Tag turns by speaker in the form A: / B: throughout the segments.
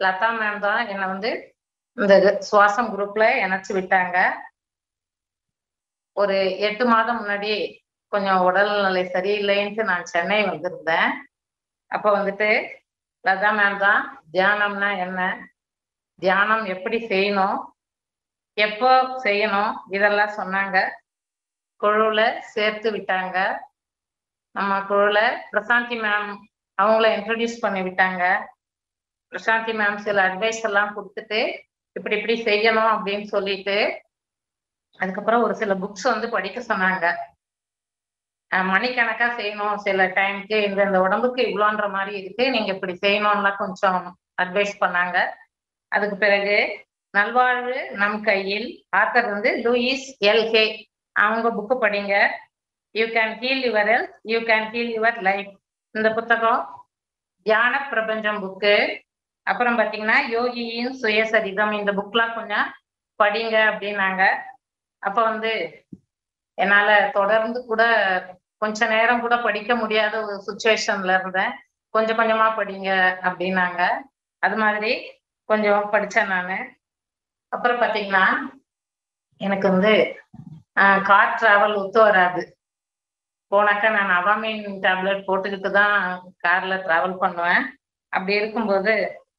A: Latha ma'am தான் என்னை வந்து இந்த சுவாசம் குரூப்ல இணைச்சு விட்டாங்க ஒரு எட்டு மாதம் முன்னாடி கொஞ்சம் உடல்நிலை சரியில்லைன்ட்டு நான் சென்னை வந்திருந்தேன் அப்போ வந்துட்டு லதா மேம் தான் தியானம்னா என்ன தியானம் எப்படி செய்யணும் எப்போ செய்யணும் இதெல்லாம் சொன்னாங்க குழுல சேர்த்து விட்டாங்க நம்ம குழுல பிரசாந்தி மேம் அவங்கள இன்ட்ரடியூஸ் பண்ணி விட்டாங்க பிரசாந்தி மேம் சில அட்வைஸ் எல்லாம் கொடுத்துட்டு இப்படி இப்படி செய்யணும் அப்படின்னு சொல்லிட்டு அதுக்கப்புறம் ஒரு சில புக்ஸ் வந்து படிக்க சொன்னாங்க அஹ் மணிக்கணக்கா செய்யணும் சில டைம்க்கு இந்த இந்த உடம்புக்கு இவ்வளோன்ற மாதிரி இருக்கு நீங்க இப்படி செய்யணும்லாம் கொஞ்சம் அட்வைஸ் பண்ணாங்க அதுக்கு பிறகு நல்வாழ்வு நம் கையில் ஆத்தர் வந்து லூயிஸ் எல் ஹே அவங்க புக்கு படிங்க you can heal your health you can heal your life இந்த புத்தகம் தியான பிரபஞ்சம் புக்கு அப்புறம் பாத்தீங்கன்னா யோகியின் சுயசரிதம் இந்த புக்லாம் கொஞ்சம் படிங்க அப்படின்னாங்க அப்ப வந்து என்னால தொடர்ந்து கூட கொஞ்ச நேரம் கூட படிக்க முடியாத ஒரு சுச்சுவேஷன்ல இருந்தேன் கொஞ்சம் கொஞ்சமா படிங்க அப்படின்னாங்க அது மாதிரி கொஞ்சம் படிச்சேன் நான் அப்புறம் பாத்தீங்கன்னா எனக்கு வந்து கார் டிராவல் ஒத்து வராது போனாக்கா நான் அவாமின் டேப்லெட் போட்டுக்கிட்டு தான் கார்ல டிராவல் பண்ணுவேன் அப்படி இருக்கும்போது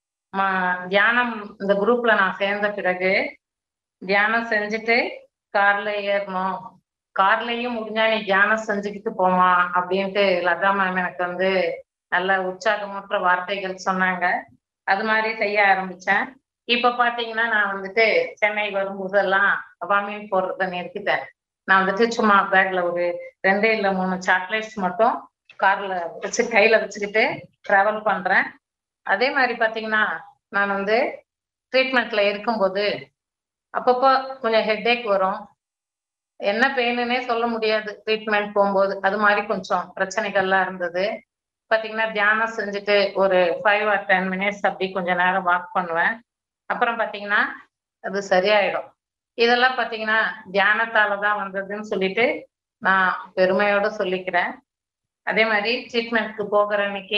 A: தியானம் இந்த குரூப்ல நான் சேர்ந்த பிறகு தியானம் செஞ்சுட்டு கார்ல ஏறணும் கார்லயும் முடிஞ்சா நீ தியானம் செஞ்சுக்கிட்டு போமா அப்படின்ட்டு லதா மேம் எனக்கு வந்து நல்ல உற்சாகமற்ற வார்த்தைகள் சொன்னாங்க அது மாதிரி செய்ய ஆரம்பிச்சேன் இப்ப பாத்தீங்கன்னா நான் வந்துட்டு சென்னை வரும்போதெல்லாம் அவாமின் போடுறத நிறுத்திட்டேன் நான் வந்துட்டு சும்மா பேக்ல ஒரு ரெண்டு இல்ல மூணு சாக்லேட்ஸ் மட்டும் கார்ல வச்சு கையில வச்சுக்கிட்டு டிராவல் பண்றேன் அதே மாதிரி பாத்தீங்கன்னா நான் வந்து ட்ரீட்மெண்ட்ல இருக்கும்போது அப்பப்போ கொஞ்சம் ஹெட்டேக் வரும் என்ன பெயினுன்னே சொல்ல முடியாது ட்ரீட்மெண்ட் போகும்போது அது மாதிரி கொஞ்சம் பிரச்சனைகள்லாம் இருந்தது பாத்தீங்கன்னா தியானம் செஞ்சுட்டு ஒரு ஃபைவ் ஆர் டென் மினிட்ஸ் அப்படி கொஞ்ச நேரம் வாக் பண்ணுவேன் அப்புறம் பாத்தீங்கன்னா அது சரியாயிடும் இதெல்லாம் பாத்தீங்கன்னா தியானத்தால தான் வந்ததுன்னு சொல்லிட்டு நான் பெருமையோட சொல்லிக்கிறேன் அதே மாதிரி ட்ரீட்மெண்ட்க்கு போகிற அன்னைக்கு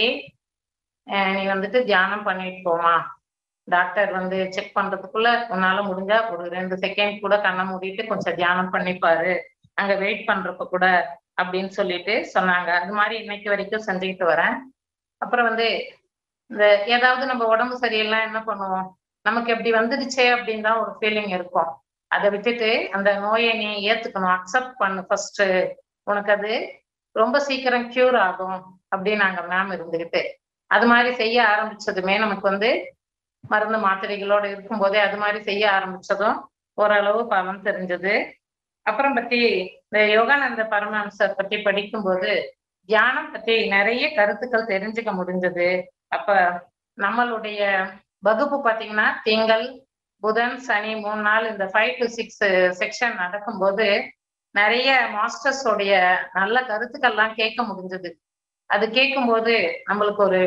A: நீ வந்துட்டு தியானம் பண்ணிட்டு போமா டாக்டர் வந்து செக் பண்றதுக்குள்ள உன்னால முடிஞ்சா ஒரு ரெண்டு செகண்ட் கூட கண்ணை மூடிட்டு கொஞ்சம் தியானம் பண்ணிப்பாரு அங்க வெயிட் பண்றப்ப கூட அப்படின்னு சொல்லிட்டு சொன்னாங்க அது மாதிரி இன்னைக்கு வரைக்கும் செஞ்சுக்கிட்டு வரேன் அப்புறம் வந்து இந்த ஏதாவது நம்ம உடம்பு சரியில்லை என்ன பண்ணுவோம் நமக்கு எப்படி வந்துடுச்சே அப்படின்னு தான் ஒரு ஃபீலிங் இருக்கும் அதை விட்டுட்டு அந்த நோயை நீ ஏத்துக்கணும் அக்செப்ட் பண்ணு ஃபர்ஸ்ட் உனக்கு அது ரொம்ப சீக்கிரம் கியூர் ஆகும் அப்படின்னாங்க மேம் இருந்துகிட்டு அது மாதிரி செய்ய ஆரம்பிச்சதுமே நமக்கு வந்து மருந்து மாத்திரைகளோட இருக்கும்போதே அது மாதிரி செய்ய ஆரம்பிச்சதும் ஓரளவு பலன் தெரிஞ்சது அப்புறம் பத்தி இந்த யோகானந்த பரமஹம்சர் பத்தி படிக்கும்போது தியானம் பத்தி நிறைய கருத்துக்கள் தெரிஞ்சுக்க முடிஞ்சது அப்ப நம்மளுடைய வகுப்பு பாத்தீங்கன்னா திங்கள் புதன் சனி மூணு நாள் இந்த ஃபைவ் டு சிக்ஸ் செக்ஷன் நடக்கும்போது நிறைய மாஸ்டர்ஸோடைய நல்ல கருத்துக்கள்லாம் கேட்க முடிஞ்சது அது கேட்கும்போது நம்மளுக்கு ஒரு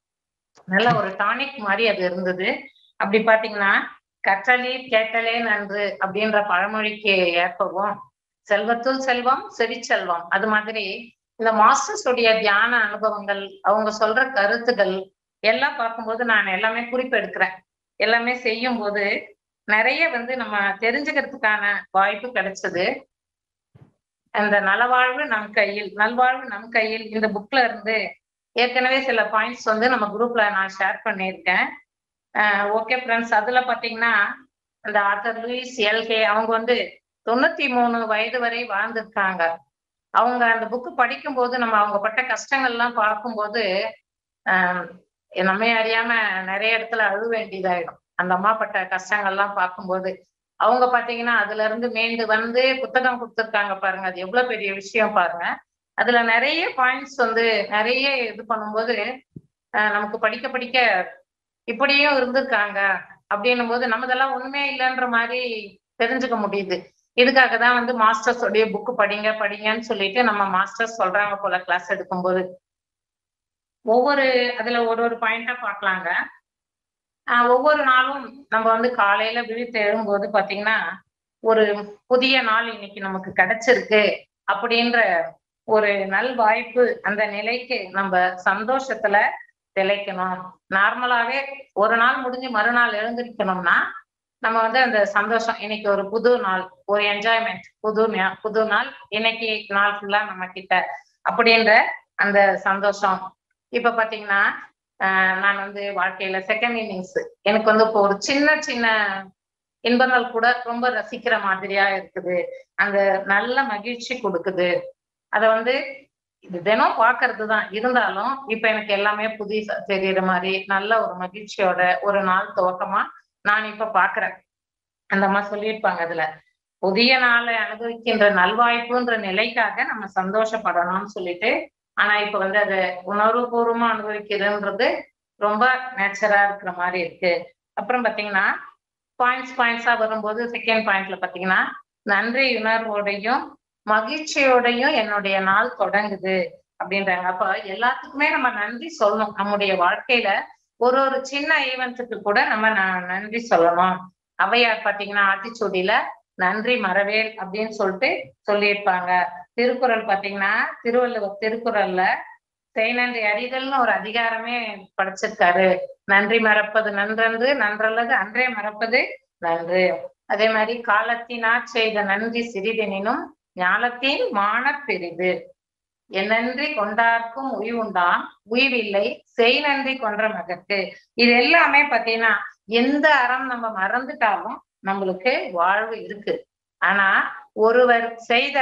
A: நல்ல ஒரு டானிக் மாதிரி அது இருந்தது அப்படி பாத்தீங்கன்னா கற்றலி கேட்டலே நன்று அப்படின்ற பழமொழிக்கு ஏற்பவும் செல்வத்துள் செல்வம் செவிச்செல்வம் அது மாதிரி இந்த மாஸ்டர்ஸ் உடைய தியான அனுபவங்கள் அவங்க சொல்ற கருத்துகள் எல்லாம் பார்க்கும்போது நான் எல்லாமே குறிப்பெடுக்கிறேன் எல்லாமே செய்யும் போது நிறைய வந்து நம்ம தெரிஞ்சுக்கிறதுக்கான வாய்ப்பு கிடைச்சது அந்த நலவாழ்வு நம் கையில் நல்வாழ்வு நம் கையில் இந்த புக்ல இருந்து ஏற்கனவே சில பாயிண்ட்ஸ் வந்து நம்ம குரூப்ல நான் ஷேர் பண்ணியிருக்கேன் ஓகே ஃப்ரெண்ட்ஸ் அதுல பாத்தீங்கன்னா அந்த ஆத்தர் லூயிஸ் எல்கே அவங்க வந்து தொண்ணூத்தி மூணு வயது வரை வாழ்ந்திருக்காங்க அவங்க அந்த புக்கு படிக்கும்போது நம்ம அவங்க பட்ட கஷ்டங்கள்லாம் பார்க்கும்போது நம்ம அறியாம நிறைய இடத்துல அழு வேண்டியதாயிடும் அந்த அம்மா பட்ட கஷ்டங்கள்லாம் பார்க்கும்போது அவங்க பாத்தீங்கன்னா அதுல இருந்து மீண்டு வந்து புத்தகம் கொடுத்துருக்காங்க பாருங்க அது எவ்வளவு பெரிய விஷயம் பாருங்க அதுல நிறைய பாயிண்ட்ஸ் வந்து நிறைய இது பண்ணும்போது நமக்கு படிக்க படிக்க இப்படியும் இருந்திருக்காங்க அப்படின்னும் போது நம்மதெல்லாம் ஒண்ணுமே இல்லைன்ற மாதிரி தெரிஞ்சுக்க முடியுது இதுக்காக தான் வந்து மாஸ்டர்ஸ் உடைய புக்கு படிங்க படிங்கன்னு சொல்லிட்டு நம்ம மாஸ்டர்ஸ் சொல்றாங்க போல கிளாஸ் எடுக்கும்போது ஒவ்வொரு அதுல ஒரு ஒரு பாயிண்டா பார்க்கலாங்க ஒவ்வொரு நாளும் நம்ம வந்து காலையில விழித்து எழும்போது பாத்தீங்கன்னா ஒரு புதிய நாள் இன்னைக்கு நமக்கு கிடைச்சிருக்கு அப்படின்ற ஒரு நல் வாய்ப்பு அந்த நிலைக்கு நம்ம சந்தோஷத்துல திளைக்கணும் நார்மலாவே ஒரு நாள் முடிஞ்சு மறுநாள் எழுந்திருக்கணும்னா நம்ம வந்து அந்த சந்தோஷம் இன்னைக்கு ஒரு புது நாள் ஒரு என்ஜாய்மெண்ட் புது நா- புது நாள் இன்னைக்கு நாள் ஃபுல்லா நம்ம கிட்ட அப்படின்ற அந்த சந்தோஷம் இப்ப பாத்தீங்கன்னா ஆஹ் நான் வந்து வாழ்க்கையில செகண்ட் இன்னிங்ஸ் எனக்கு வந்து இப்போ ஒரு சின்ன சின்ன இன்பங்கள் கூட ரொம்ப ரசிக்கிற மாதிரியா இருக்குது அந்த நல்ல மகிழ்ச்சி கொடுக்குது அத வந்து இது தினம் பாக்குறது தான் இருந்தாலும் இப்ப எனக்கு எல்லாமே புதுசா தெரியுற மாதிரி நல்ல ஒரு மகிழ்ச்சியோட ஒரு நாள் துவக்கமா நான் இப்ப பாக்குறேன் அந்த அம்மா சொல்லியிருப்பாங்க அதுல புதிய நாளை அனுபவிக்கின்ற நல்வாய்ப்புன்ற நிலைக்காக நம்ம சந்தோஷப்படணும்னு சொல்லிட்டு ஆனா இப்ப வந்து அதை உணர்வுபூர்வமா அனுபவிக்கிறதுன்றது ரொம்ப நேச்சரா இருக்கிற மாதிரி இருக்கு அப்புறம் பாத்தீங்கன்னா பாயிண்ட்ஸ் பாயிண்ட்ஸா வரும்போது செகண்ட் பாயிண்ட்ல பாத்தீங்கன்னா நன்றி உணர்வோடையும் மகிழ்ச்சியோடையும் என்னுடைய நாள் தொடங்குது அப்படின்றாங்க அப்ப எல்லாத்துக்குமே நம்ம நன்றி சொல்லணும் நம்முடைய வாழ்க்கையில ஒரு ஒரு சின்ன ஈவெண்ட்டுக்கு கூட நம்ம ந- நன்றி சொல்லணும் ஔவையார் பாத்தீங்கன்னா ஆத்திச்சூடியில நன்றி மறவேல் அப்படின்னு சொல்லிட்டு சொல்லியிருப்பாங்க திருக்குறள் பாத்தீங்கன்னா திருவள்ளுவர் திருக்குறள்ல செய் நன்றி அறிதல்னு ஒரு அதிகாரமே படைச்சிருக்காரு நன்றி மறப்பது நன்றன்று நன்றல்லது அன்றே மறப்பது நன்று அதே மாதிரி காலத்தினாற் செய்த நன்றி சிறிதெனினும் ஞாலத்தின் மானப் பெரிது என் நன்றி கொண்டார்க்கும் உய்வுண்டாம் உய்வில்லை செய் நன்றி கொன்ற மகற்கு இது எல்லாமே பாத்தீங்கன்னா எந்த அறம் நம்ம மறந்துட்டாலும் நம்மளுக்கு வாழ்வு இருக்கு ஆனா ஒருவர் செய்த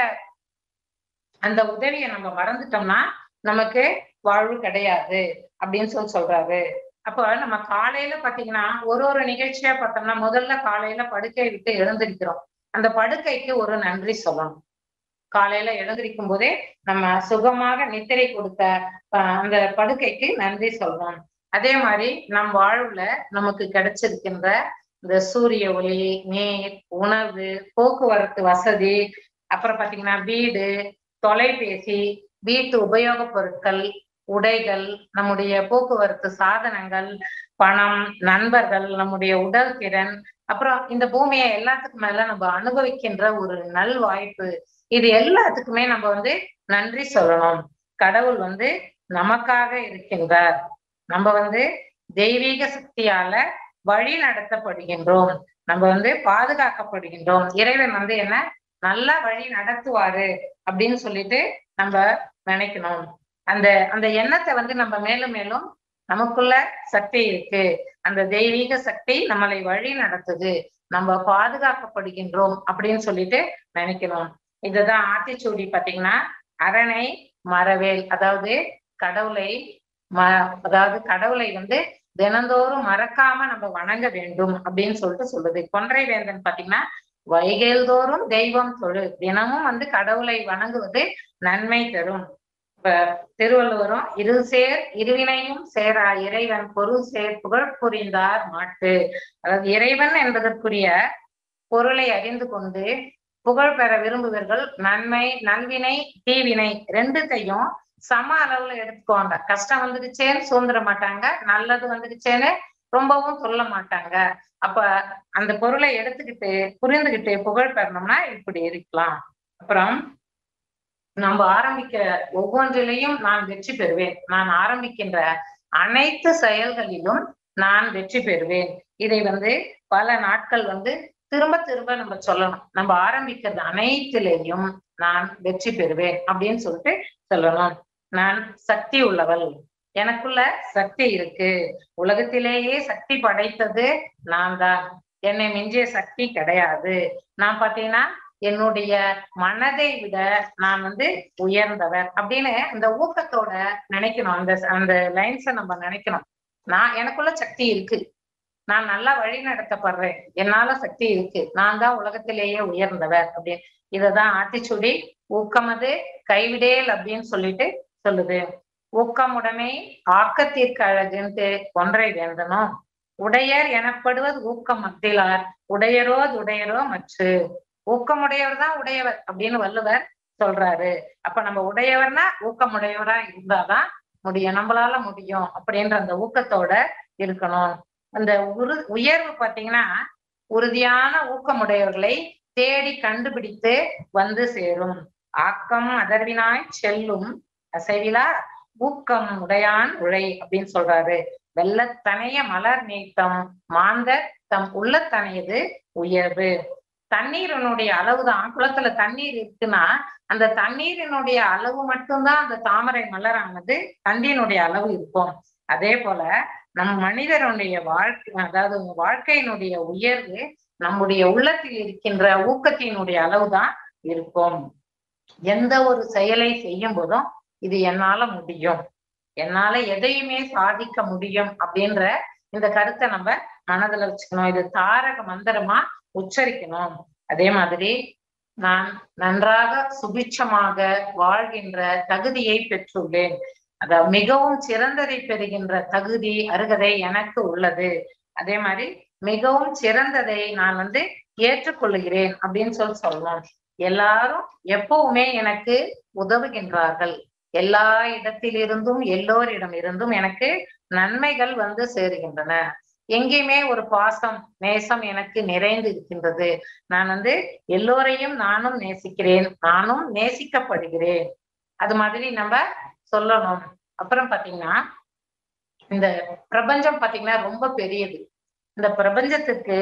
A: அந்த உதவியை நம்ம மறந்துட்டோம்னா நமக்கு வாழ்வு கிடையாது அப்படின்னு சொல்லி சொல்றாரு அப்போ நம்ம காலையில பாத்தீங்கன்னா ஒரு ஒரு நிகழ்ச்சியா பார்த்தோம்னா முதல்ல காலையில படுக்கை விட்டு எழுந்திருக்கிறோம் அந்த படுக்கைக்கு ஒரு நன்றி சொல்லணும் காலையில எழுந்திருக்கும் போதே நம்ம சுகமாக நித்திரை கொடுத்த அஹ், அந்த படுக்கைக்கு நன்றி சொல்லணும் அதே மாதிரி நம் வாழ்வுல நமக்கு கிடைச்சிருக்கின்ற இந்த சூரிய ஒளி நீர் உணவு போக்குவரத்து வசதி அப்புறம் பாத்தீங்கன்னா வீடு தொலைபேசி வீட்டு உபயோகப் பொருட்கள் உடைகள் நம்முடைய போக்குவரத்து சாதனங்கள் பணம் நண்பர்கள் நம்முடைய உடல் திறன் அப்புறம் இந்த பூமியை எல்லாத்துக்கும் மேல நம்ம அனுபவிக்கின்ற ஒரு நல் வாய்ப்பு இது எல்லாத்துக்குமே நம்ம வந்து நன்றி சொல்லணும் கடவுள் வந்து நமக்காக இருக்கின்றார் நம்ம வந்து தெய்வீக சக்தியால வழி நடத்தப்படுகின்றோம் நம்ம வந்து பாதுகாக்கப்படுகின்றோம் இறைவன் வந்து என்ன நல்லா வழி நடத்துவாரு அப்படின்னு சொல்லிட்டு நம்ம நினைக்கணும் அந்த அந்த எண்ணத்தை வந்து நம்ம மேலும் மேலும் நமக்குள்ள சக்தி இருக்கு அந்த தெய்வீக சக்தி நம்மளை வழி நடத்துது நம்ம பாதுகாக்கப்படுகின்றோம் அப்படின்னு சொல்லிட்டு நினைக்கணும் இதுதான் ஆத்திச்சூடி பாத்தீங்கன்னா அரணை மரவேல் அதாவது கடவுளை ம அதாவது கடவுளை வந்து தினந்தோறும் மறக்காம நம்ம வணங்க வேண்டும் அப்படின்னு சொல்லிட்டு சொல்லுது கொன்றை வேந்தன் பாத்தீங்கன்னா வைகையில் தோறும் தெய்வம் தொழு தினமும் வந்து கடவுளை வணங்குவது நன்மை தரும் இப்ப திருவள்ளுவரும் இரு சேர் இருவினையும் சேரா இறைவன் பொருள் சேர் புகழ் புரிந்தார் மாட்டு அதாவது இறைவன் என்பதற்குரிய பொருளை அறிந்து கொண்டு புகழ் பெற விரும்புவர்கள் நன்மை நல்வினை தீவினை ரெண்டுத்தையும் சம அளவுல எடுத்துக்குவாங்க கஷ்டம் வந்துடுச்சேன்னு சுதந்திர மாட்டாங்க நல்லது வந்துடுச்சேன்னு ரொம்பவும் சொல்ல மாட்டாங்க அப்ப அந்த பொருளை எடுத்துக்கிட்டு புரிந்துகிட்டு புகழ் பெறணும்னா இப்படி இருக்கலாம் அப்புறம் நம்ம ஆரம்பிக்க ஒவ்வொன்றிலையும் நான் வெற்றி பெறுவேன் நான் ஆரம்பிக்கின்ற அனைத்து செயல்களிலும் நான் வெற்றி பெறுவேன் இதை வந்து பல நாட்கள் வந்து திரும்ப திரும்ப நம்ம சொல்லணும் நம்ம ஆரம்பிக்கிறது அனைத்திலேயும் நான் வெற்றி பெறுவேன் அப்படின்னு சொல்லிட்டு சொல்லணும் நான் சக்தி உள்ளவள் எனக்குள்ள சக்தி இருக்கு உலகத்திலேயே சக்தி படைத்தது நான் தான் என்னை மிஞ்சிய சக்தி கிடையாது நான் பாத்தீங்கன்னா என்னுடைய மனதை விட நான் வந்து உயர்ந்தவர் அப்படின்னு அந்த ஊக்கத்தோட நினைக்கணும் அந்த அந்த லைன்ஸை நம்ம நினைக்கணும் நான் எனக்குள்ள சக்தி இருக்கு நான் நல்லா வழி நடத்தப்படுறேன் என்னால சக்தி இருக்கு நான் தான் உலகத்திலேயே உயர்ந்தவர் அப்படின்னு இததான் ஆத்திச்சூடி ஊக்கமது கைவிடேல் அப்படின்னு சொல்லிட்டு சொல்லுது ஊக்கமுடைமை ஆக்கத்திற்கு அழகுன்ட்டு ஒன்றை வேந்தனும் உடையர் எனப்படுவது ஊக்கம் மத்திலார் உடையரோ உடையரோ மற்று ஊக்கமுடையவர் தான் உடையவர் அப்படின்னு வள்ளுவர் சொல்றாரு அப்ப நம்ம உடையவர்னா ஊக்கமுடையவரா இருந்தாதான் முடியும் நம்மளால முடியும் அப்படின்ற அந்த ஊக்கத்தோட இருக்கணும் அந்த உரு உயர்வு பாத்தீங்கன்னா உறுதியான ஊக்கமுடையவர்களை தேடி கண்டுபிடித்து வந்து சேரும் ஆக்கம் அதர்வினாய் செல்லும் அசைவிலா ஊக்கம் உடையான் உழை அப்படின்னு சொல்றாரு வெள்ளத்தனைய மலர் நீட்டம் மாந்த தம் உள்ளத்தனையது உயர்வு தண்ணீரினுடைய அளவுதான் குளத்துல தண்ணீர் இருக்குன்னா அந்த தண்ணீரினுடைய அளவு மட்டும்தான் அந்த தாமரை மலரானது தண்ணீரினுடைய அளவு இருக்கும் அதே போல நம் மனிதனுடைய வாழ்க்கை அதாவது வாழ்க்கையினுடைய உயர்வு நம்முடைய உள்ளத்தில் இருக்கின்ற ஊக்கத்தினுடைய அளவுதான் இருக்கும் எந்த ஒரு செயலை செய்யும் போதும் இது என்னால முடியும் என்னால எதையுமே சாதிக்க முடியும் அப்படின்ற இந்த கருத்தை நம்ம மனதுல வச்சுக்கணும் இது தாரக மந்திரமா உச்சரிக்கணும் அதே மாதிரி நான் நன்றாக சுபிட்சமாக வாழ்கின்ற தகுதியை பெற்றுள்ளேன் அதாவது மிகவும் சிறந்ததை பெறுகின்ற தகுதி அருகதை எனக்கு உள்ளது அதே மாதிரி மிகவும் சிறந்ததை நான் வந்து ஏற்றுக்கொள்கிறேன் அப்படின்னு சொல்லி சொல்லணும் எல்லாரும் எப்பவுமே எனக்கு உதவுகின்றார்கள் எல்லா இடத்திலிருந்தும் எல்லோரிடம் இருந்தும் எனக்கு நன்மைகள் வந்து சேருகின்றன எங்கேயுமே ஒரு பாசம் நேசம் எனக்கு நிறைந்து இருக்கின்றது நான் வந்து எல்லோரையும் நானும் நேசிக்கிறேன் நானும் நேசிக்கப்படுகிறேன் அது மாதிரி நம்ம சொல்லணும் அப்புறம் பாத்தீங்கன்னா இந்த பிரபஞ்சம் பாத்தீங்கன்னா ரொம்ப பெரியது இந்த பிரபஞ்சத்துக்கு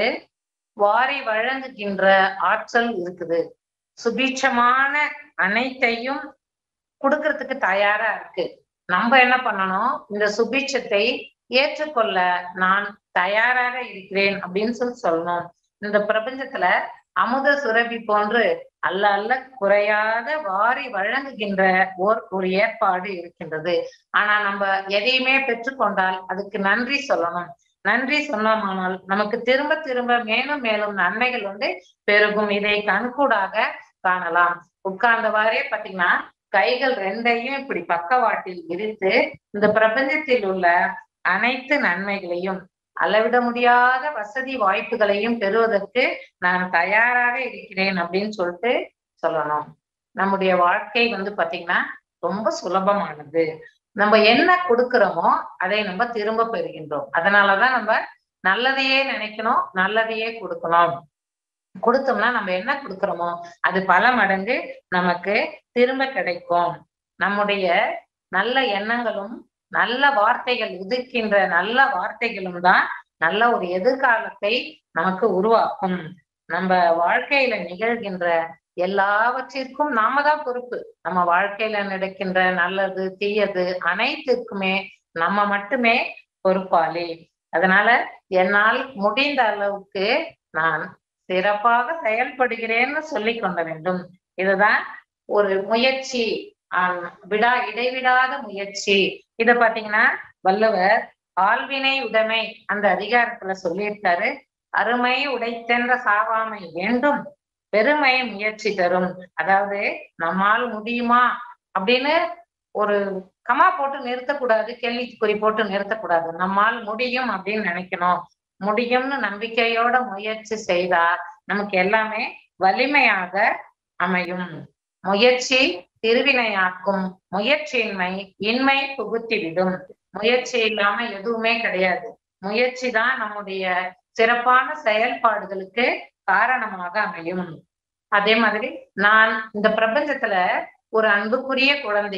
A: வாரி வழங்குகின்ற ஆற்றல் இருக்குது சுபீட்சமான அனைத்தையும் கொடுக்கறதுக்கு தயாரா இருக்கு நம்ம என்ன பண்ணணும் இந்த சுபீட்சத்தை ஏற்றுக்கொள்ள நான் தயாராக இருக்கிறேன் அப்படின்னு சொல்லி சொல்லணும் இந்த பிரபஞ்சத்துல அமுத சுரபி போன்று அல்ல அல்ல குறையாத வாரி வழங்குகின்ற ஓர் ஒரு ஏற்பாடு இருக்கின்றது ஆனா நம்ம எதையுமே பெற்றுக்கொண்டால் அதுக்கு நன்றி சொல்லணும் நன்றி சொன்னோமானால் நமக்கு திரும்ப திரும்ப மேலும் மேலும் நன்மைகள் வந்து பெருகும் இதை கண்கூடாக காணலாம் உட்கார்ந்தவாறே பாத்தீங்கன்னா கைகள் ரெண்டையும் இப்படி பக்கவாட்டில் விரித்து இந்த பிரபஞ்சத்தில் உள்ள அனைத்து நன்மைகளையும் அளவிட முடியாத வசதி வாய்ப்புகளையும் பெறுவதற்கு நான் தயாராக இருக்கிறேன் அப்படின்னு சொல்லிட்டு சொல்லணும் நம்முடைய வாழ்க்கை வந்து பாத்தீங்கன்னா ரொம்ப சுலபமானது நம்ம என்ன கொடுக்கிறோமோ அதை நம்ம திரும்ப பெறுகின்றோம் அதனாலதான் நம்ம நல்லதையே நினைக்கணும் நல்லதையே கொடுக்கணும் கொடுத்தோம்னா நம்ம என்ன கொடுக்குறோமோ அது பல மடங்கு நமக்கு திரும்ப கிடைக்கும் நம்முடைய நல்ல எண்ணங்களும் நல்ல வார்த்தைகள் உதிர்க்கின்ற நல்ல வார்த்தைகளும் தான் நல்ல ஒரு எதிர்காலத்தை நமக்கு உருவாக்கும் நம்ம வாழ்க்கையில நிகழ்கின்ற எல்லாவற்றிற்கும் நாம தான் பொறுப்பு நம்ம வாழ்க்கையில நடக்கின்ற நல்லது தீயது அனைத்திற்குமே நம்ம மட்டுமே பொறுப்பாளி அதனால என்னால் முடிந்த அளவுக்கு நான் சிறப்பாக செயல்படுகிறேன்னு சொல்லி கொள்ள வேண்டும் இதுதான் ஒரு முயற்சி ஆஹ் விடா இடைவிடாத முயற்சி இத பாத்தீங்கன்னா வள்ளுவர் ஆழ்வினை உடைமை அந்த அதிகாரத்துல சொல்லியிருக்காரு அருமை உடைத்தென்ற சாவாமை வேண்டும் பெருமை முயற்சி தரும் அதாவது நம்மால் முடியுமா அப்படின்னு ஒரு கமா போட்டு நிறுத்தக்கூடாது கேள்விக்குறி போட்டு நிறுத்தக்கூடாது நம்மால் முடியும் அப்படின்னு நினைக்கணும் முடியும்னு நம்பிக்கையோட முயற்சி செய்தா நமக்கு எல்லாமே வலிமையாக அமையும் முயற்சி திருவினையாக்கும் முயற்சியின்மை இன்மை புகுத்திவிடும் முயற்சி இல்லாம எதுவுமே கிடையாது முயற்சி தான் நம்முடைய சிறப்பான செயல்பாடுகளுக்கு காரணமாக அமையும் அதே மாதிரி நான் இந்த பிரபஞ்சத்துல ஒரு அன்புக்குரிய குழந்தை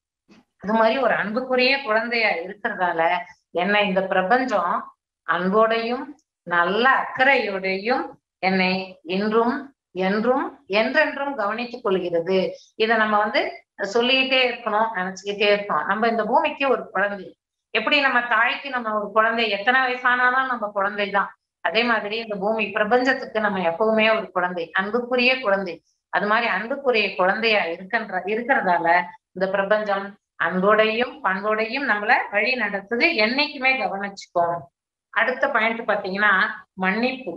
A: அது மாதிரி ஒரு அன்புக்குரிய குழந்தையா இருக்கிறதால என்ன இந்த பிரபஞ்சம் அன்போடையும் நல்ல அக்கறையோடையும் என்னை இன்றும் என்றும் என்றென்றும் கவனித்துக் கொள்கிறது இத நம்ம வந்து சொல்லிக்கிட்டே இருக்கணும் நினைச்சுக்கிட்டே இருக்கணும் நம்ம இந்த பூமிக்கு ஒரு குழந்தை எப்படி நம்ம தாய்க்கு நம்ம ஒரு குழந்தை எத்தனை வயசானாலும் நம்ம குழந்தைதான் அதே மாதிரி இந்த பூமி பிரபஞ்சத்துக்கு நம்ம எப்பவுமே ஒரு குழந்தை அன்புக்குரிய குழந்தை அது மாதிரி அன்புக்குரிய குழந்தையா இருக்கின்ற இருக்கிறதால இந்த பிரபஞ்சம் அன்போடையும் பண்போடையும் நம்மள வழி நடத்துது என்னைக்குமே கவனிச்சுக்கோம் அடுத்த பாயிண்ட் பாத்தீங்கன்னா மன்னிப்பு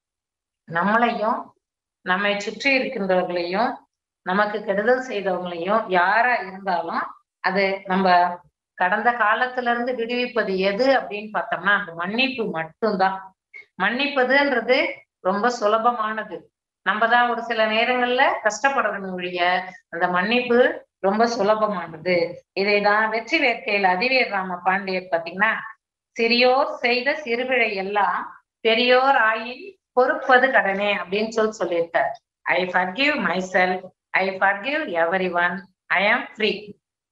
A: நம்மளையும் நம்மை சுற்றி இருக்கின்றவர்களையும் நமக்கு கெடுதல் செய்தவங்களையும் யாரா இருந்தாலும் அது நம்ம கடந்த காலத்துல இருந்து விடுவிப்பது எது அப்படின்னு பார்த்தோம்னா அந்த மன்னிப்பு மட்டும்தான் மன்னிப்பதுன்றது ரொம்ப சுலபமானது நம்ம தான் ஒரு சில நேரங்கள்ல கஷ்டப்படுறோம் ஒழிய அந்த மன்னிப்பு ரொம்ப சுலபமானது இதைதான் வெற்றி வேட்கையில் அதிவேர் ராம பாண்டியர் பாத்தீங்கன்னா சிறியோர் செய்த சிறுபிழை எல்லாம் பெரியோர் ஆயின் பொறுப்பது கடனே அப்படின்னு சொல்லி சொல்லியிருக்கார் I forgive myself I forgive everyone I am free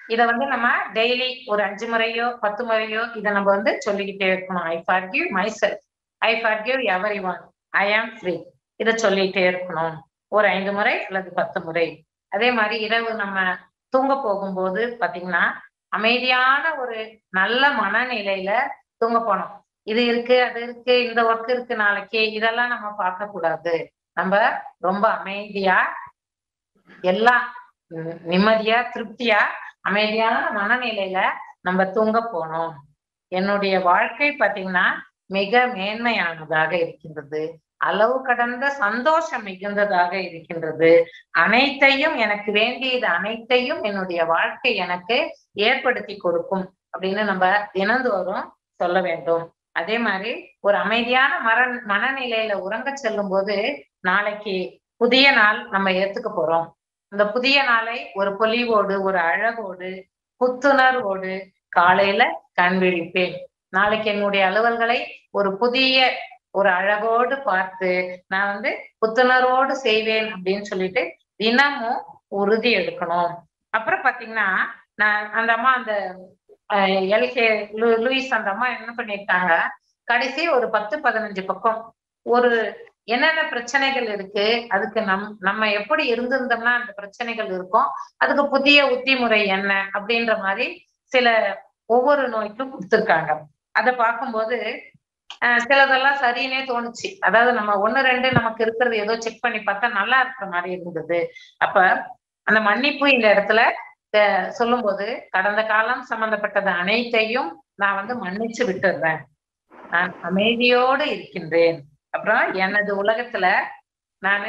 A: இத வந்து நம்ம டெய்லி ஒரு அஞ்சு முறையோ பத்து முறையோ இத நம்ம வந்து சொல்லிக்கிட்டே இருக்கணும் I forgive myself I forgive everyone I am free இத சொல்லிட்டே இருக்கணும் ஒரு ஐந்து முறை அல்லது பத்து முறை அதே மாதிரி இரவு நம்ம தூங்க போகும்போது பாத்தீங்கன்னா அமைதியான ஒரு நல்ல மனநிலையில தூங்க போனோம் இது இருக்கு அது இருக்கு இந்த ஒர்க் இருக்கு நாளைக்கு இதெல்லாம் நம்ம பார்க்க கூடாது நம்ம ரொம்ப அமைதியா எல்லாம் உம் நிம்மதியா திருப்தியா அமைதியான மனநிலையில நம்ம தூங்க போனோம் என்னுடைய வாழ்க்கை பாத்தீங்கன்னா மிக மேன்மையானதாக இருக்கின்றது அளவு கடந்த சந்தோஷம் மிகுந்ததாக இருக்கின்றது அனைத்தையும் எனக்கு வேண்டியது அனைத்தையும் என்னுடைய வாழ்க்கை எனக்கு ஏற்படுத்தி கொடுக்கும் அப்படின்னு நம்ம தினந்தோறும் சொல்ல வேண்டும் அதே மாதிரி ஒரு அமைதியான மர மனநிலையில உறங்க செல்லும் போது நாளைக்கு புதிய நாள் நம்ம ஏத்துக்க போறோம் அந்த புதிய நாளை ஒரு பொலிவோடு ஒரு அழகோடு புத்துணர்வோடு காலையில கண் விழிப்பேன் நாளைக்கு என்னுடைய அலுவல்களை ஒரு புதிய ஒரு அழகோடு பார்த்து நான் வந்து புத்துணர்வோடு செய்வேன் அப்படின்னு சொல்லிட்டு தினமும் உறுதி எடுக்கணும் அப்புறம் பாத்தீங்கன்னா நான் அந்த அம்மா அந்த எல்கே லூயிஸ் அந்த அம்மா என்ன பண்ணிருக்காங்க கடைசி ஒரு பத்து பதினஞ்சு பக்கம் ஒரு என்னென்ன பிரச்சனைகள் இருக்கு அதுக்கு நம் நம்ம எப்படி இருந்திருந்தோம்னா அந்த பிரச்சனைகள் இருக்கும் அதுக்கு புதிய உத்திமுறை என்ன அப்படின்ற மாதிரி சில ஒவ்வொரு நோய்க்கும் கொடுத்துருக்காங்க அதை பார்க்கும்போது சிலதெல்லாம் சரின்னே தோணுச்சு அதாவது நம்ம ஒண்ணு ரெண்டு நமக்கு இருக்கிறது ஏதோ செக் பண்ணி பார்த்தா நல்லா இருக்கிற மாதிரி இருந்தது அப்ப அந்த மன்னிப்பு இந்த இடத்துல சொல்லும் போது கடந்த காலம் சம்பந்தப்பட்டது அனைத்தையும் நான் வந்து மன்னிச்சு விட்டுடுறேன் நான் அமைதியோடு இருக்கின்றேன் அப்புறம் எனது உலகத்துல நானு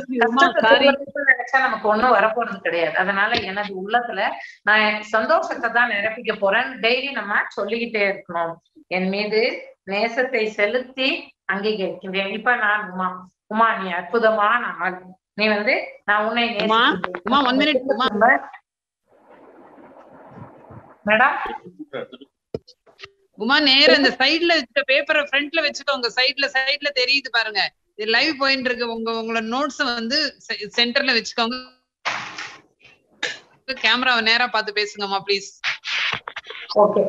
A: நினைச்சா நமக்கு ஒண்ணும் வரப்போறது கிடையாது அதனால எனது உள்ளத்துல நான் சந்தோஷத்தை தான் நிரப்பிக்க போறேன் டெய்லி நம்ம சொல்லிக்கிட்டே இருக்கணும் என் மீது நேசத்தை செலுத்தி அங்கீகரிக்கின்றேன் இப்ப நான் உமா உமா நீ அற்புதமான ஆள் நீ வந்து நான் உன்னை மேடம்
B: உமா நேரம் இந்த சைடுல வச்ச பேப்பரை ஃப்ரண்ட்ல வச்சுக்கோங்க சைடுல சைடுல தெரியுது பாருங்க இது லைவ் போயிட்டு இருக்கு உங்க உங்களோட நோட்ஸ் வந்து சென்டர்ல வச்சுக்கோங்க கேமராவை நேரா பார்த்து பேசுங்கம்மா ப்ளீஸ்
A: ஓகே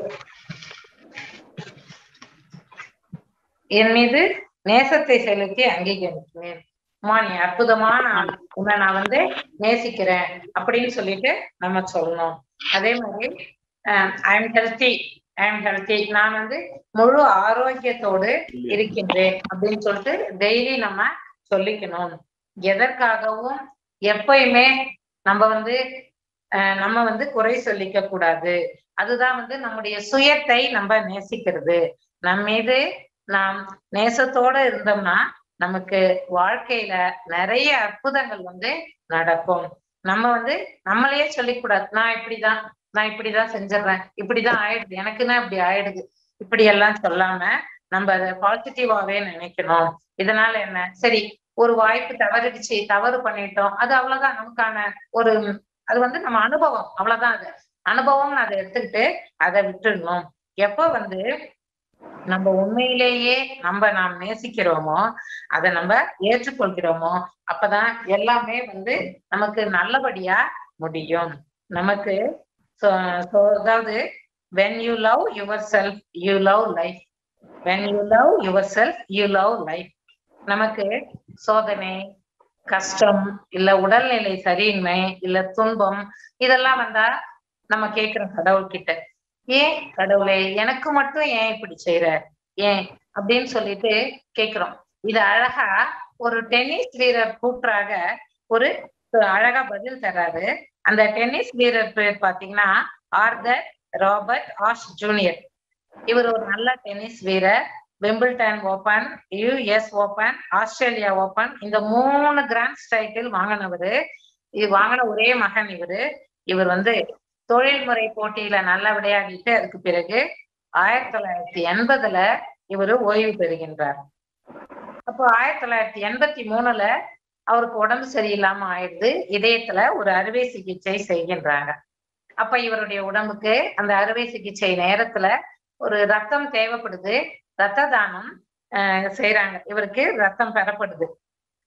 A: என் மீது நேசத்தை செலுத்தி அங்கீகரிக்கிறேன் அம்மா நீ அற்புதமான ஆள் உன்னை நான் வந்து நேசிக்கிறேன் அப்படின்னு சொல்லிட்டு நம்ம சொல்லணும் அதே மாதிரி I am healthy I am healthy நான் வந்து முழு ஆரோக்கியத்தோடு இருக்கின்றேன் அப்படின்னு சொல்லிட்டு டெய்லி நம்ம சொல்லிக்கணும் எதற்காகவும் எப்பயுமே நம்ம வந்து நம்ம வந்து குறை சொல்லிக்க கூடாது அதுதான் வந்து நம்முடைய சுயத்தை நம்ம நேசிக்கிறது நம்ம மீது நாம் நேசத்தோட இருந்தோம்னா நமக்கு வாழ்க்கையில நிறைய அற்புதங்கள் வந்து நடக்கும் நம்ம வந்து நம்மளையே சொல்லிக்கூடாது நான் இப்படிதான் நான் இப்படிதான் செஞ்சிடறேன் இப்படிதான் ஆயிடுது எனக்குன்னா இப்படி ஆயிடுது இப்படி எல்லாம் சொல்லாம நம்ம அதை பாசிட்டிவாவே நினைக்கணும் இதனால என்ன சரி ஒரு வாய்ப்பு தவறிடுச்சு தவறு பண்ணிட்டோம் அது அவ்வளவுதான் நமக்கான ஒரு அது வந்து நம்ம அனுபவம் அவ்வளவுதான் அது அனுபவம் அதை எடுத்துக்கிட்டு அதை விட்டுடணும் எப்போ வந்து நம்ம உண்மையிலேயே நம்ம நாம் நேசிக்கிறோமோ அதை நம்ம ஏற்றுக்கொள்கிறோமோ அப்பதான் எல்லாமே வந்து நமக்கு நல்லபடியா முடியும் நமக்கு அதாவது when you love yourself you love life when you love yourself you love life நமக்கு சோதனை கஷ்டம் இல்ல உடல்நிலை சரியின்மை இல்ல துன்பம் இதெல்லாம் வந்தா நம்ம கேக்குறோம் கடவுள்கிட்ட ஏன் கடவுளே எனக்கு மட்டும் ஏன் இப்படி செய்யற ஏன் அப்படின்னு சொல்லிட்டு கேக்குறோம் இது அழகா ஒரு டென்னிஸ் வீரர் கூற்றாக ஒரு அழகா பதில் தர்றாரு அந்த டென்னிஸ் வீரர் பேர் பாத்தீங்கன்னா ஆர்தர் ராபர்ட் ஆஷ் ஜூனியர் இவர் ஒரு நல்ல டென்னிஸ் வீரர் Wimbledon open US open Australia open இந்த மூணு கிராண்ட் டைட்டில் வாங்கினவரு இது வாங்கின ஒரே மகன் இவரு இவர் வந்து தொழில்முறை போட்டியில நல்லா விளையாடிட்டு அதுக்கு பிறகு ஆயிரத்தி தொள்ளாயிரத்தி எண்பதுல இவரு ஓய்வு பெறுகின்றார் அப்போ ஆயிரத்தி தொள்ளாயிரத்தி எண்பத்தி மூணுல அவருக்கு உடம்பு சரியில்லாம ஆயிடுது இதயத்துல ஒரு அறுவை சிகிச்சை செய்கின்றாங்க அப்ப இவருடைய உடம்புக்கு அந்த அறுவை சிகிச்சை நேரத்துல ஒரு ரத்தம் தேவைப்படுது ரத்த தானம் செய்யறாங்க இவருக்கு ரத்தம் பெறப்படுது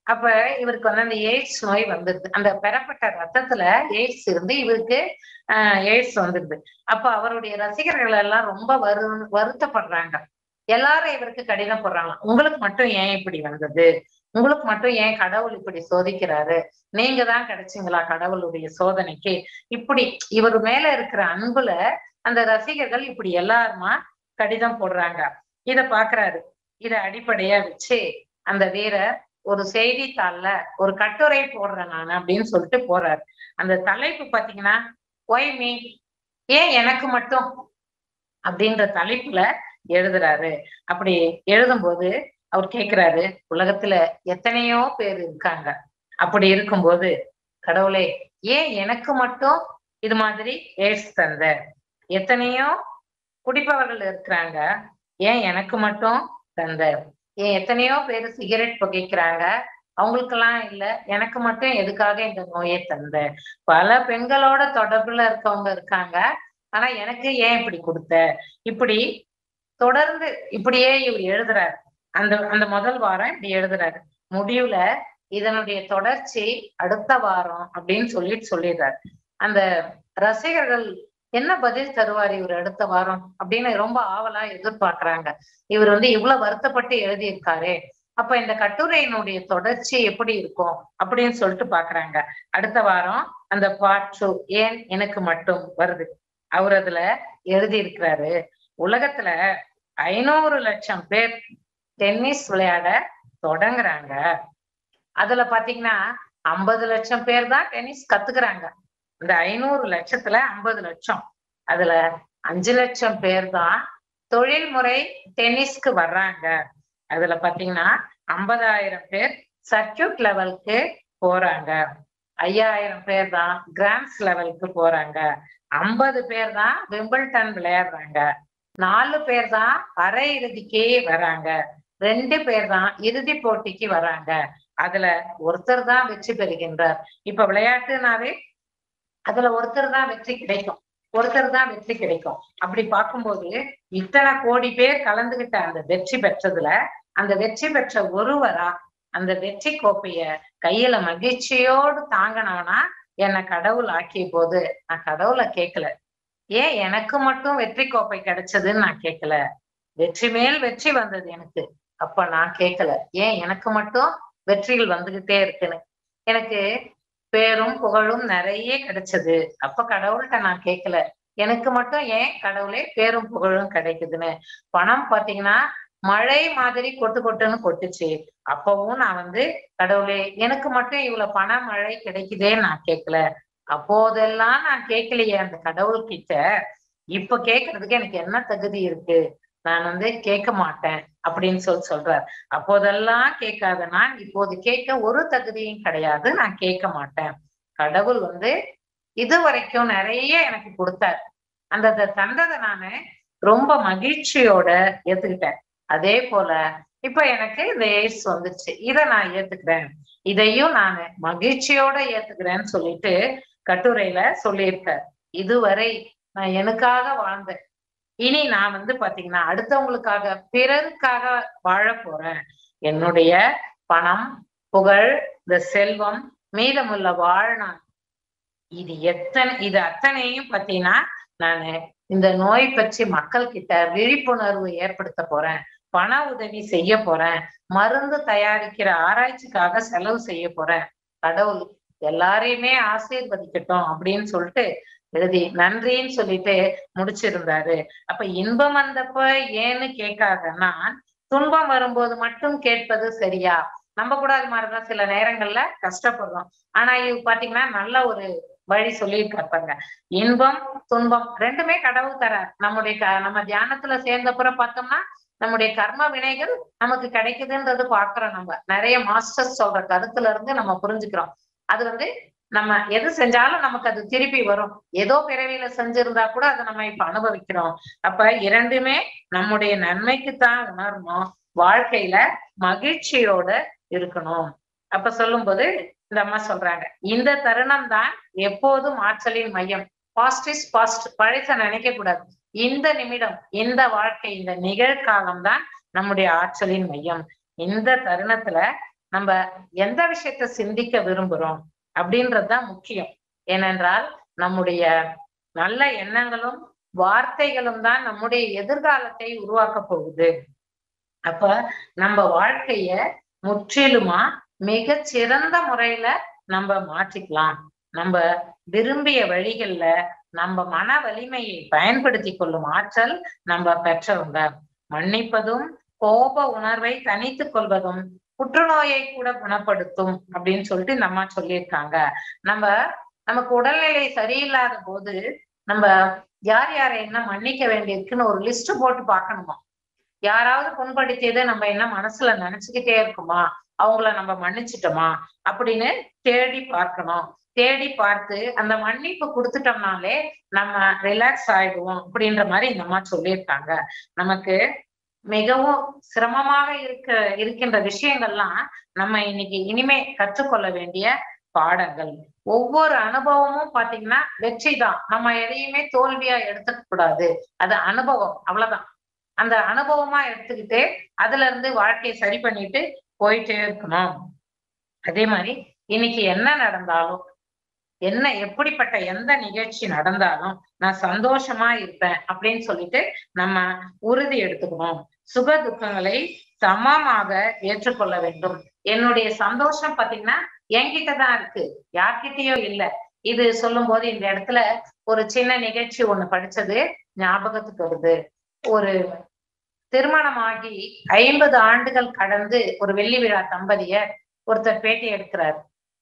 A: அப்ப இவருக்கு வந்து அந்த எய்ட்ஸ் நோய் வந்துருது அந்த பெறப்பட்ட ரத்தத்துல எய்ட்ஸ் இருந்து இவருக்கு ஆஹ் எய்ட்ஸ் வந்துருது அப்ப அவருடைய ரசிகர்கள் எல்லாம் ரொம்ப வரு வருத்தப்படுறாங்க எல்லாரும் இவருக்கு கடிதம் போடுறாங்க உங்களுக்கு மட்டும் ஏன் இப்படி வந்தது உங்களுக்கு மட்டும் ஏன் கடவுள் இப்படி சோதிக்கிறாரு நீங்க தான் கிடைச்சீங்களா கடவுளுடைய சோதனைக்கு இப்படி இவர் மேல இருக்கிற அன்புல அந்த ரசிகர்கள் இப்படி எல்லாருமா கடிதம் போடுறாங்க இத பாக்குறாரு இத அடிப்படையா வச்சு அந்த வீரர் ஒரு செய்தித்தாள்ல ஒரு கட்டுரை போடுறேன் நான் அப்படின்னு சொல்லிட்டு போறாரு அந்த தலைப்பு பாத்தீங்கன்னா ஒய் மீ ஏன் எனக்கு மட்டும் அப்படின்ற தலைப்புல எழுதுறாரு அப்படி எழுதும்போது அவர் கேக்குறாரு உலகத்துல எத்தனையோ பேர் இருக்காங்க அப்படி இருக்கும்போது கடவுளே ஏன் எனக்கு மட்டும் இது மாதிரி ஏஸ் தந்த எத்தனையோ குடிப்பவர்கள் இருக்கிறாங்க ஏன் எனக்கு மட்டும் தந்த ஏன் எத்தனையோ பேர் சிகரெட் புகைக்கிறாங்க அவங்களுக்கெல்லாம் இல்ல எனக்கு மட்டும் எதுக்காக இந்த நோயை தந்த பல பெண்களோட தொடர்புல இருக்கவங்க இருக்காங்க ஆனா எனக்கு ஏன் இப்படி கொடுத்த இப்படி தொடர்ந்து இப்படியே இவர் எழுதுறாரு அந்த அந்த முதல் வாரம் இப்படி எழுதுறாரு முடிவுல இதனுடைய தொடர்ச்சி அடுத்த வாரம் அப்படின்னு சொல்லிட்டு சொல்லிடுறாரு அந்த ரசிகர்கள் என்ன பதில் தருவார் இவர் அடுத்த வாரம் அப்படின்னு ரொம்ப ஆவலா எதிர்பார்க்கறாங்க இவர் வந்து இவ்வளவு வருத்தப்பட்டு எழுதியிருக்காரே அப்ப இந்த கட்டுரையினுடைய தொடர்ச்சி எப்படி இருக்கும் அப்படின்னு சொல்லிட்டு பாக்குறாங்க அடுத்த வாரம் அந்த பாட்டு ஏன் எனக்கு மட்டும் வருது அவர் அதுல எழுதி இருக்கிறாரு உலகத்துல ஐநூறு லட்சம் பேர் டென்னிஸ் விளையாட தொடங்குறாங்க அதுல பாத்தீங்கன்னா ஐம்பது லட்சம் பேர் தான் டென்னிஸ் கத்துக்கிறாங்க இந்த ஐநூறு லட்சத்துல ஐம்பது லட்சம் அதுல அஞ்சு லட்சம் பேர் தான் தொழில்முறை டென்னிஸ்க்கு வர்றாங்க அதுல பாத்தீங்கன்னா ஐம்பதாயிரம் பேர் சர்க்கியூட் லெவலுக்கு போறாங்க ஐயாயிரம் பேர் தான் கிராண்ட்ஸ் லெவலுக்கு போறாங்க ஐம்பது பேர் தான் விம்பிள்டன் விளையாடுறாங்க நாலு பேர் தான் அரை இறுதிக்கே வராங்க ரெண்டு பேர் தான் இறுதி போட்டிக்கு வராங்க அதுல ஒருத்தர் தான் வெற்றி பெறுகின்றார் இப்ப விளையாட்டுனாவே அதுல ஒருத்தர் தான் வெற்றி கிடைக்கும் ஒருத்தர் தான் வெற்றி கிடைக்கும் அப்படி பார்க்கும்போது இத்தனை கோடி பேர் கலந்துகிட்ட அந்த வெற்றி பெற்றதுல அந்த வெற்றி பெற்ற ஒருவரா அந்த வெற்றி கோப்பைய கையில மகிழ்ச்சியோடு தாங்கினானா என்னை கடவுள் ஆக்கிய போது நான் கடவுளை கேட்கல ஏன் எனக்கு மட்டும் வெற்றி கோப்பை கிடைச்சதுன்னு நான் கேட்கல வெற்றி மேல் வெற்றி வந்தது எனக்கு அப்ப நான் கேட்கல ஏன் எனக்கு மட்டும் வெற்றிகள் வந்துகிட்டே இருக்குன்னு எனக்கு பேரும் புகழும் நிறைய கிடைச்சது அப்ப கடவுள்கிட்ட நான் கேட்கல எனக்கு மட்டும் ஏன் கடவுளே பேரும் புகழும் கிடைக்குதுன்னு பணம் பாத்தீங்கன்னா மழை மாதிரி கொட்டு கொட்டுன்னு கொட்டுச்சு அப்பவும் நான் வந்து கடவுளே எனக்கு மட்டும் இவ்வளவு பண மழை கிடைக்குதேன்னு நான் கேட்கல அப்போதெல்லாம் நான் கேட்கலையே அந்த கடவுள் கிட்ட இப்ப கேட்கறதுக்கு எனக்கு என்ன தகுதி இருக்கு நான் வந்து கேட்க மாட்டேன் அப்படின்னு சொல்லி சொல்றார் அப்போதெல்லாம் கேட்காத நான் இப்போது கேட்க ஒரு தகுதியும் கிடையாது நான் கேட்க மாட்டேன் கடவுள் வந்து இது வரைக்கும் நிறைய எனக்கு கொடுத்தார் அந்த தந்ததை நானு ரொம்ப மகிழ்ச்சியோட ஏத்துக்கிட்டேன் அதே போல இப்ப எனக்கு இந்த எய்ட்ஸ் வந்துச்சு இதை நான் ஏத்துக்கிறேன் இதையும் நான் மகிழ்ச்சியோட ஏத்துக்கிறேன்னு சொல்லிட்டு கட்டுரையில சொல்லியிருக்கார் இதுவரை நான் எனக்காக வாழ்ந்தேன் இனி நான் வந்து பாத்தீங்கன்னா அடுத்தவங்களுக்காக பிறருக்காக வாழ போறேன் என்னுடைய பணம் புகழ் இந்த செல்வம் மீதமுள்ள வாழ்நாள் இது எத்தனை இது அத்தனையும் பாத்தீங்கன்னா நானு இந்த நோய் பற்றி மக்கள் கிட்ட விழிப்புணர்வு ஏற்படுத்த போறேன் பண உதவி செய்ய போறேன் மருந்து தயாரிக்கிற ஆராய்ச்சிக்காக செலவு செய்ய போறேன் கடவுள் எல்லாரையுமே ஆசீர்வதிக்கட்டும் அப்படின்னு சொல்லிட்டு எழுதி நன்றின்னு சொல்லிட்டு முடிச்சிருந்தாரு அப்ப இன்பம் வந்தப்ப ஏன்னு கேட்காத நான் துன்பம் வரும்போது மட்டும் கேட்பது சரியா நம்ம கூட அது மாதிரிதான் சில நேரங்கள்ல கஷ்டப்படுறோம் ஆனா இது பாத்தீங்கன்னா நல்ல ஒரு வழி சொல்லியிருக்காருப்பாங்க இன்பம் துன்பம் ரெண்டுமே கடவுள் தரார் நம்முடைய க நம்ம தியானத்துல சேர்ந்தப்புறம் பார்த்தோம்னா நம்முடைய கர்ம வினைகள் நமக்கு கிடைக்குதுன்றது பாக்குறோம் நம்ம நிறைய மாஸ்டர்ஸ் சொல்ற கருத்துல இருந்து நம்ம புரிஞ்சுக்கிறோம் அது வந்து நம்ம எது செஞ்சாலும் நமக்கு அது திருப்பி வரும் ஏதோ பிறவியில செஞ்சிருந்தா கூட அதை நம்ம இப்ப அனுபவிக்கிறோம் அப்ப இரண்டுமே நம்முடைய நன்மைக்குத்தான் உணரணும் வாழ்க்கையில மகிழ்ச்சியோட இருக்கணும் அப்ப சொல்லும்போது இந்த அம்மா சொல்றாங்க இந்த தருணம் தான் எப்போதும் ஆற்றலின் மையம் பாஸ்ட் இஸ் பாஸ்ட் பழைச நினைக்க கூடாது இந்த நிமிடம் இந்த வாழ்க்கை இந்த நிகழ்காலம் தான் நம்முடைய ஆற்றலின் மையம் இந்த தருணத்துல நம்ம எந்த விஷயத்த சிந்திக்க விரும்புறோம் அப்படின்றதுதான் முக்கியம் ஏனென்றால் நம்முடைய நல்ல எண்ணங்களும் வார்த்தைகளும் தான் நம்முடைய எதிர்காலத்தை உருவாக்க போகுது அப்ப நம்ம வாழ்க்கைய முற்றிலுமா மிக சிறந்த முறையில நம்ம மாற்றிக்கலாம் நம்ம விரும்பிய வழிகள்ல நம்ம மன வலிமையை பயன்படுத்தி கொள்ளும் ஆற்றல் நம்ம பெற்றவங்க மன்னிப்பதும் கோப உணர்வை தனித்துக் கொள்வதும் புற்றுநோயை கூட குணப்படுத்தும் அப்படின்னு சொல்லிட்டு இந்த அம்மா சொல்லியிருக்காங்க நம்ம நமக்கு உடல்நிலை சரியில்லாத போது நம்ம யார் யாரை என்ன மன்னிக்க வேண்டியிருக்குன்னு ஒரு லிஸ்ட் போட்டு பார்க்கணுமா யாராவது புண்படுத்தியதை நம்ம என்ன மனசுல நினைச்சுக்கிட்டே இருக்குமா அவங்கள நம்ம மன்னிச்சிட்டோமா அப்படின்னு தேடி பார்க்கணும் தேடி பார்த்து அந்த மன்னிப்பு கொடுத்துட்டோம்னாலே நம்ம ரிலாக்ஸ் ஆயிடுவோம் அப்படின்ற மாதிரி இந்த அம்மா சொல்லியிருக்காங்க நமக்கு மிகவும் சிரமமாக இருக்க இருக்கின்ற விஷயங்கள்லாம் நம்ம இன்னைக்கு இனிமே கற்றுக்கொள்ள வேண்டிய பாடங்கள் ஒவ்வொரு அனுபவமும் பாத்தீங்கன்னா வெற்றி தான் நம்ம எதையுமே தோல்வியா எடுத்துக்க கூடாது அது அனுபவம் அவ்வளவுதான் அந்த அனுபவமா எடுத்துக்கிட்டு அதுல இருந்து வாழ்க்கையை சரி பண்ணிட்டு போயிட்டே இருக்கணும் அதே மாதிரி இன்னைக்கு என்ன நடந்தாலும் என்ன எப்படிப்பட்ட எந்த நிகழ்ச்சி நடந்தாலும் நான் சந்தோஷமா இருப்பேன் அப்படின்னு சொல்லிட்டு நம்ம உறுதி எடுத்துக்கணும் சுக துக்கங்களை சமமாக ஏற்றுக்கொள்ள வேண்டும் என்னுடைய சந்தோஷம் பாத்தீங்கன்னா என்கிட்ட தான் இருக்கு யார்கிட்டயும் இல்ல இது சொல்லும் போது இந்த இடத்துல ஒரு சின்ன நிகழ்ச்சி ஒண்ணு படிச்சது ஞாபகத்துக்கு வருது ஒரு திருமணமாகி ஐம்பது ஆண்டுகள் கடந்து ஒரு வெள்ளி விழா தம்பதியர் ஒருத்தர் பேட்டி எடுக்கிறார்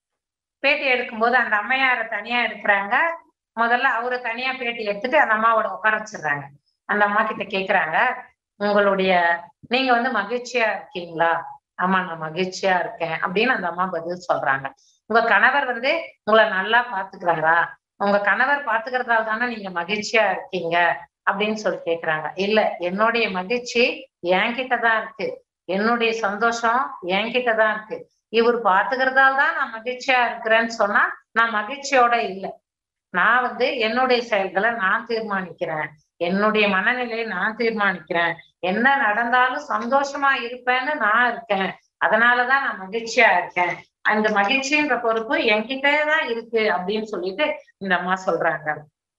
A: பேட்டி எடுக்கும்போது அந்த அம்மையார தனியா எடுக்கிறாங்க முதல்ல அவரை தனியா பேட்டி எடுத்துட்டு அந்த அம்மாவோட உட்கார வச்சிடுறாங்க அந்த அம்மா கிட்ட கேக்குறாங்க உங்களுடைய நீங்க வந்து மகிழ்ச்சியா இருக்கீங்களா ஆமா நான் மகிழ்ச்சியா இருக்கேன் அப்படின்னு அந்த அம்மா பதில் சொல்றாங்க உங்க கணவர் வந்து உங்களை நல்லா பாத்துக்கிறாரா உங்க கணவர் பாத்துக்கிறதால தானே நீங்க மகிழ்ச்சியா இருக்கீங்க அப்படின்னு சொல்லி கேக்குறாங்க இல்ல என்னுடைய மகிழ்ச்சி என்கிட்ட தான் இருக்கு என்னுடைய சந்தோஷம் என்கிட்ட தான் இருக்கு இவர் பாத்துக்கிறதால தான் நான் மகிழ்ச்சியா இருக்கிறேன்னு சொன்னா நான் மகிழ்ச்சியோட இல்லை நான் வந்து என்னுடைய செயல்களை நான் தீர்மானிக்கிறேன் என்னுடைய மனநிலையை நான் தீர்மானிக்கிறேன் என்ன நடந்தாலும் சந்தோஷமா இருப்பேன்னு நான் இருக்கேன் அதனாலதான் நான் மகிழ்ச்சியா இருக்கேன் அந்த மகிழ்ச்சின்ற பொறுப்பு என்கிட்டே தான் இருக்கு அப்படின்னு சொல்லிட்டு இந்த அம்மா சொல்றாங்க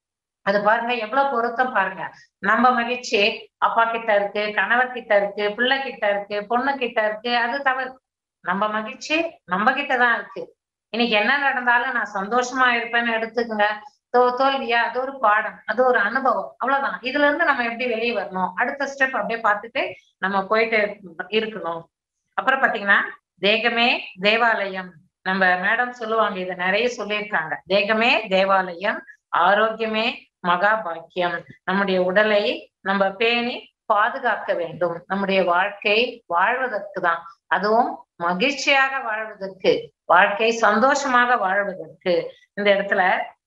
A: அது பாருங்க எவ்வளவு பொருத்தம் பாருங்க நம்ம மகிழ்ச்சி அப்பா கிட்ட இருக்கு கணவர் கிட்ட இருக்கு பிள்ளை கிட்ட இருக்கு பொண்ணு கிட்ட இருக்கு அது தவறு நம்ம மகிழ்ச்சி நம்ம கிட்டதான் இருக்கு இன்னைக்கு என்ன நடந்தாலும் நான் சந்தோஷமா இருப்பேன்னு எடுத்துக்கங்க தோ தோல்வியா அது ஒரு பாடம் அது ஒரு அனுபவம் அவ்வளவுதான் இதுல இருந்து நம்ம எப்படி வெளியே வரணும் அடுத்த ஸ்டெப் அப்படியே பார்த்துட்டு நம்ம போயிட்டு இருக்கணும் அப்புறம் பாத்தீங்கன்னா தேகமே தேவாலயம் நம்ம மேடம் சொல்லுவாங்க இதை நிறைய சொல்லியிருக்காங்க தேகமே தேவாலயம் ஆரோக்கியமே மகா பாக்கியம் நம்முடைய உடலை நம்ம பேணி பாதுகாக்க வேண்டும் நம்முடைய வாழ்க்கை வாழ்வதற்கு தான் அதுவும் மகிழ்ச்சியாக வாழ்வதற்கு வாழ்க்கை சந்தோஷமாக வாழ்வதற்கு இந்த இடத்துல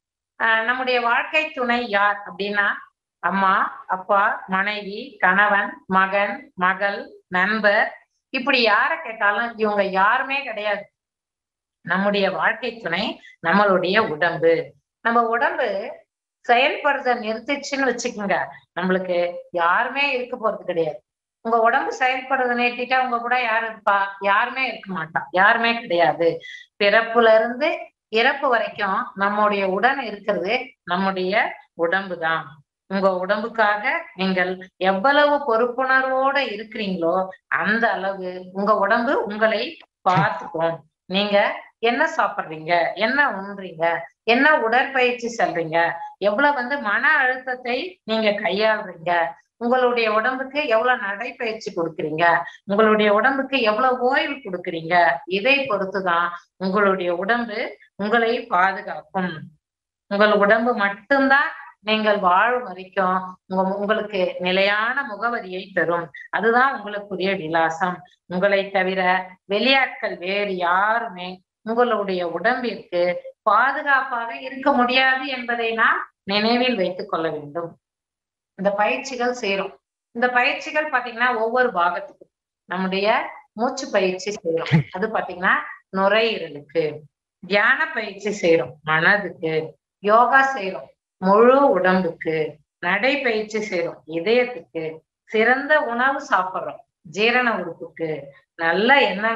A: ஆஹ் நம்முடைய வாழ்க்கை துணை யார் அப்படின்னா அம்மா அப்பா மனைவி கணவன் மகன் மகள் நண்பர் இப்படி யார கேட்டாலும் இவங்க யாருமே கிடையாது நம்முடைய வாழ்க்கை துணை நம்மளுடைய உடம்பு நம்ம உடம்பு செயல்படுறத நிறுத்திச்சுன்னு வச்சுக்கோங்க நம்மளுக்கு யாருமே இருக்க போறது கிடையாது உங்க உடம்பு செயல்படுறத நிறுத்திட்டா உங்க கூட யாரு இருப்பா யாருமே இருக்க மாட்டா யாருமே கிடையாது பிறப்புல இருந்து இறப்பு வரைக்கும் நம்முடைய உடன் இருக்கிறது நம்முடைய உடம்பு தான் உங்க உடம்புக்காக நீங்கள் எவ்வளவு பொறுப்புணர்வோட இருக்கிறீங்களோ அந்த அளவு உங்க உடம்பு உங்களை பார்த்துக்கும் நீங்க என்ன சாப்பிடுறீங்க என்ன உண்றீங்க என்ன உடற்பயிற்சி செல்றீங்க எவ்வளவு வந்து மன அழுத்தத்தை நீங்க கையாளுறீங்க உங்களுடைய உடம்புக்கு எவ்வளவு நடைப்பயிற்சி கொடுக்குறீங்க உங்களுடைய உடம்புக்கு எவ்வளவு ஓய்வு கொடுக்குறீங்க இதை பொறுத்துதான் உங்களுடைய உடம்பு உங்களை பாதுகாக்கும் உங்கள் உடம்பு மட்டும்தான் நீங்கள் வாழும் வரைக்கும் உங்க உங்களுக்கு நிலையான முகவரியை தரும் அதுதான் உங்களுக்குரிய விலாசம் உங்களை தவிர வெளியாட்கள் வேறு யாருமே உங்களுடைய உடம்பிற்கு பாதுகாப்பாக இருக்க முடியாது என்பதை நாம் நினைவில் வைத்துக் கொள்ள வேண்டும் இந்த பயிற்சிகள் சேரும் இந்த பயிற்சிகள் பாத்தீங்கன்னா ஒவ்வொரு பாகத்துக்கும் நம்முடைய மூச்சு பயிற்சி செய்யறோம் அது பாத்தீங்கன்னா நுரையீரலுக்கு தியான பயிற்சி செய்யறோம் மனதுக்கு யோகா செய்யறோம் முழு உடம்புக்கு நடைப்பயிற்சி செய்யறோம் இதயத்துக்கு சிறந்த உணவு சாப்பிடுறோம் ஜீரண உறுப்புக்கு நல்ல எண்ணங்கள்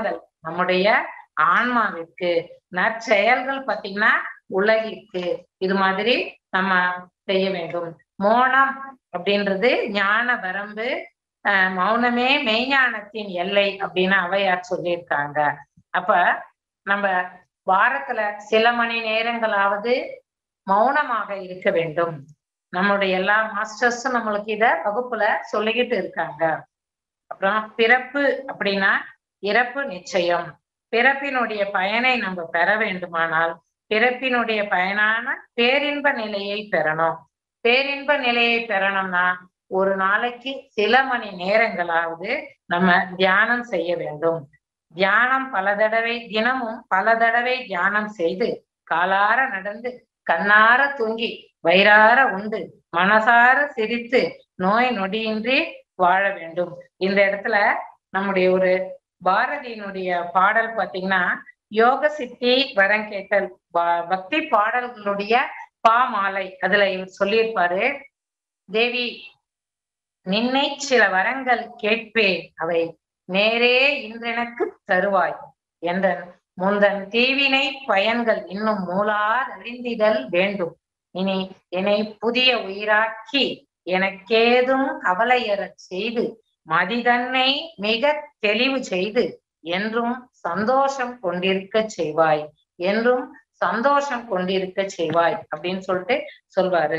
A: நம்முடைய ஆன்மாவிற்கு நற்செயல்கள் பார்த்தீங்கன்னா உலகிற்கு இது மாதிரி நம்ம செய்ய வேண்டும் மோனம் அப்படின்றது ஞான வரம்பு ஆஹ் மௌனமே மெய்ஞானத்தின் எல்லை அப்படின்னு அவையார் சொல்லியிருக்காங்க அப்ப நம்ம வாரத்துல சில மணி நேரங்களாவது மௌனமாக இருக்க வேண்டும் நம்மளுடைய எல்லா மாஸ்டர்ஸும் நம்மளுக்கு இத வகுப்புல சொல்லிக்கிட்டு இருக்காங்க அப்புறம் பிறப்பு அப்படின்னா இறப்பு நிச்சயம் பிறப்பினுடைய பயனை நம்ம பெற வேண்டுமானால் பிறப்பினுடைய பயனான பேரின்ப நிலையை பெறணும் பேரின்ப நிலையை பெறணும்னா ஒரு நாளைக்கு சில மணி நேரங்களாவது நம்ம தியானம் செய்ய வேண்டும் தியானம் பல தடவை தினமும் பல தடவை தியானம் செய்து காலார நடந்து கண்ணார தூங்கி வயிறார உண்டு மனசார சிரித்து நோய் நொடியின்றி வாழ வேண்டும் இந்த இடத்துல நம்முடைய ஒரு பாரதியினுடைய பாடல் பாத்தீங்கன்னா யோக சித்தி வரம் கேட்டல் ப- பக்தி பாடல்களுடைய பாமாலை அதுல இவர் சொல்லியிருப்பாரு தேவி நின்னை சில வரங்கள் கேட்பேன் அவை நேரே இன்றெனக்கு தருவாய் என்றன் முந்தன் தீவினை பயன்கள் இன்னும் மூலாதழிந்திடல் வேண்டும் இனி என்னை புதிய உயிராக்கி எனக்கேதும் கவலையறச் செய்து மதிதன்னை மிக தெளிவு செய்து என்றும் சந்தோஷம் கொண்டிருக்க செய்வாய் என்றும் சந்தோஷம் கொண்டிருக்க செய்வாய் அப்படின்னு சொல்லிட்டு சொல்வாரு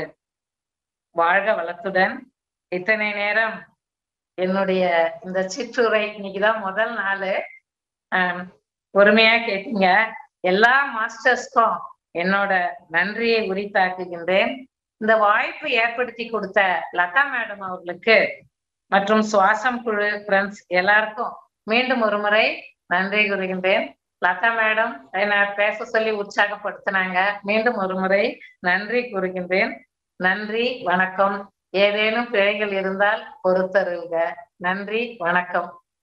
A: வாழ்க வளத்துடன் இத்தனை நேரம் என்னுடைய இந்த சிற்றுரை இன்னைக்குதான் முதல் நாள் ஆஹ் பொறுமையா கேட்டீங்க எல்லா மாஸ்டர்ஸ்க்கும் என்னோட நன்றியை உரித்தாக்குகின்றேன் இந்த வாய்ப்பு ஏற்படுத்தி கொடுத்த லதா மேடம் அவர்களுக்கு மற்றும் சுவாசம் குழு ஃப்ரெண்ட்ஸ் எல்லாருக்கும் மீண்டும் ஒரு முறை நன்றி கூறுகின்றேன் லதா மேடம் என்னை பேச சொல்லி உற்சாகப்படுத்தினாங்க மீண்டும் ஒரு முறை நன்றி கூறுகின்றேன் நன்றி வணக்கம் ஏதேனும் பிழைகள் இருந்தால் பொறுத்தருள்க நன்றி வணக்கம்